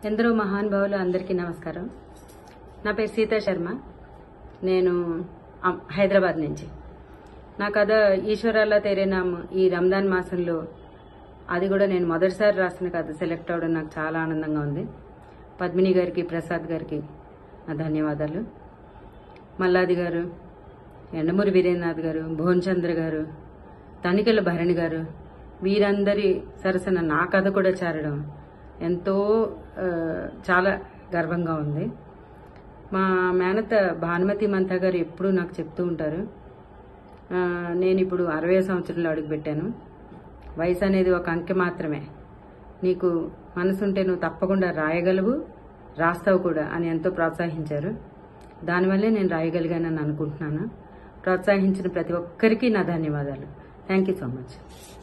ఎందరో మహానుభావులు అందరికీ నమస్కారం నా పేరు సీతా శర్మ నేను అమ్- హైదరాబాద్ నుంచి నా కథ ఈశ్వరాల్లా తేరేనామ్ ఈ రంజాన్ మాసంలో అది కూడా నేను మొదటిసారి రాసిన కథ సెలెక్ట్ అవ్వడం నాకు చాలా ఆనందంగా ఉంది పద్మిని గారికి ప్రసాద్ గారికి నా ధన్యవాదాలు మల్లాది గారు ఎండమూరి వీరేంద్రనాథ్ గారు భువన్చంద్ర గారు తనికెళ్ళ భరణి గారు వీరందరి సరసన నా కథ కూడా చేరడం ఎంతో ఆ, చాలా గర్వంగా ఉంది మా మేనత భానుమతి మంతా గారు ఎప్పుడూ నాకు చెప్తూ ఉంటారు ఆ, నేను ఇప్పుడు అరవై సంవత్సరంలో అడుగుపెట్టాను వయసు అనేది ఒక అంకె మాత్రమే నీకు మనసుంటే నువ్వు తప్పకుండా రాయగలవు రాస్తావు కూడా అని ఎంతో ప్రోత్సహించారు దానివల్లే నేను రాయగలిగానని అనుకుంటున్నాను ప్రోత్సహించిన ప్రతి ఒక్కరికి నా ధన్యవాదాలు థ్యాంక్ యూ సో మచ్